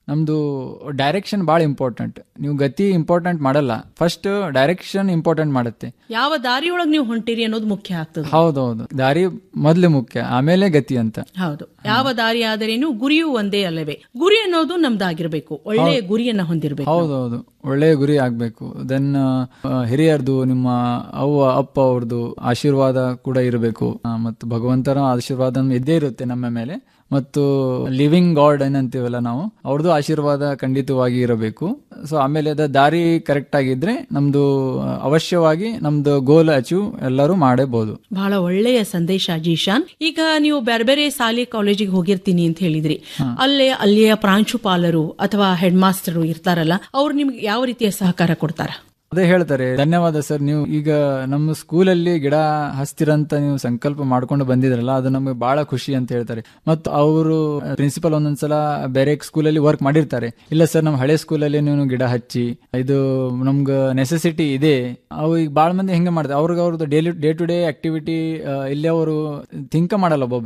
ನಮ್ದು ಡೈರೆಕ್ಷನ್ ಭಾಳ ಇಂಪಾರ್ಟೆಂಟ್ ನೀವು ಗತಿ ಇಂಪಾರ್ಟೆಂಟ್ ಮಾಡಲ್ಲ ಫಸ್ಟ್ ಡೈರೆಕ್ಷನ್ ಇಂಪಾರ್ಟೆಂಟ್ ಮಾಡುತ್ತೆ ಯಾವ ದಾರಿಯೊಳಗೆ ನೀವು ಹೊಂಟಿರಿ ಅನ್ನೋದು ಮುಖ್ಯ ಆಗ್ತದೆ ಹೌದೌದು ದಾರಿ ಮೊದ್ಲು ಮುಖ್ಯ ಆಮೇಲೆ ಗತಿ ಅಂತ ಹೌದು ಯಾವ ದಾರಿ ಆದರೇನು ಗುರಿಯೂ ಒಂದೇ ಅಲ್ಲವೇ ಗುರಿ ಅನ್ನೋದು ನಮ್ದಾಗಿರ್ಬೇಕು ಒಳ್ಳೆಯ ಗುರಿಯನ್ನ ಹೊಂದಿರಬೇಕು ಹೌದೌದು ಒಳ್ಳೆಯ ಗುರಿ ಆಗ್ಬೇಕು ದೆನ್ ಹಿರಿಯರ್ದು ನಿಮ್ಮ ಅವ್ವ ಅಪ್ಪ ಅವ್ರದ್ದು ಆಶೀರ್ವಾದ ಕೂಡ ಇರಬೇಕು ಮತ್ತು ಭಗವಂತನ ಆಶೀರ್ವಾದ ಇದ್ದೇ ಇರುತ್ತೆ ನಮ್ಮ ಮೇಲೆ ಮತ್ತು ಲಿವಿಂಗ್ ಗಾಡ್ ಏನಂತೀವಲ್ಲ ನಾವು ಅವ್ರದ್ದು ಆಶೀರ್ವಾದ ಖಂಡಿತವಾಗಿ ಇರಬೇಕು ಸೊ ಆಮೇಲೆ ಅದ ದಾರಿ ಕರೆಕ್ಟ್ ಆಗಿದ್ರೆ ನಮ್ದು ಅವಶ್ಯವಾಗಿ ನಮ್ದು ಗೋಲ್ ಅಚೀವ್ ಎಲ್ಲರೂ ಮಾಡಬಹುದು ಬಹಳ ಒಳ್ಳೆಯ ಸಂದೇಶ ಜೀಶಾನ್ ಈಗ ನೀವು ಬೇರೆ ಬೇರೆ ಶಾಲೆ ಕಾಲೇಜಿಗೆ ಹೋಗಿರ್ತೀನಿ ಅಂತ ಹೇಳಿದ್ರಿ ಅಲ್ಲೇ ಅಲ್ಲಿಯ ಪ್ರಾಂಶುಪಾಲರು ಅಥವಾ ಹೆಡ್ ಮಾಸ್ಟರು ಇರ್ತಾರಲ್ಲ ಅವ್ರು ನಿಮ್ಗೆ ಯಾವ ರೀತಿಯ ಸಹಕಾರ ಕೊಡ್ತಾರ ಅದೇ ಹೇಳ್ತಾರೆ ಧನ್ಯವಾದ ಸರ್ ನೀವು ಈಗ ನಮ್ಮ ಸ್ಕೂಲಲ್ಲಿ ಗಿಡ ಹಸ್ತಿರಂತ ನೀವು ಸಂಕಲ್ಪ ಮಾಡ್ಕೊಂಡು ಬಂದಿದ್ರಲ್ಲ ಅದು ನಮಗೆ ಬಹಳ ಖುಷಿ ಅಂತ ಹೇಳ್ತಾರೆ ಮತ್ತು ಅವರು ಪ್ರಿನ್ಸಿಪಲ್ ಒಂದೊಂದ್ಸಲ ಬೇರೆ ಸ್ಕೂಲಲ್ಲಿ ವರ್ಕ್ ಮಾಡಿರ್ತಾರೆ ಇಲ್ಲ ಸರ್ ನಮ್ಮ ಹಳೆ ಸ್ಕೂಲಲ್ಲಿ ನೀವು ಗಿಡ ಹಚ್ಚಿ ಇದು ನಮ್ಗೆ ನೆಸೆಸಿಟಿ ಇದೆ ಅವು ಈಗ ಭಾಳ ಮಂದಿ ಹೆಂಗೆ ಮಾಡ್ತಾರೆ ಅವ್ರಿಗೆ ಅವ್ರದ್ದು daily day to day activity ಇಲ್ಲಿ ಅವರು ಥಿಂಕ್ ಮಾಡಲ್ಲ ಒಬ್ಬೊಬ್ರು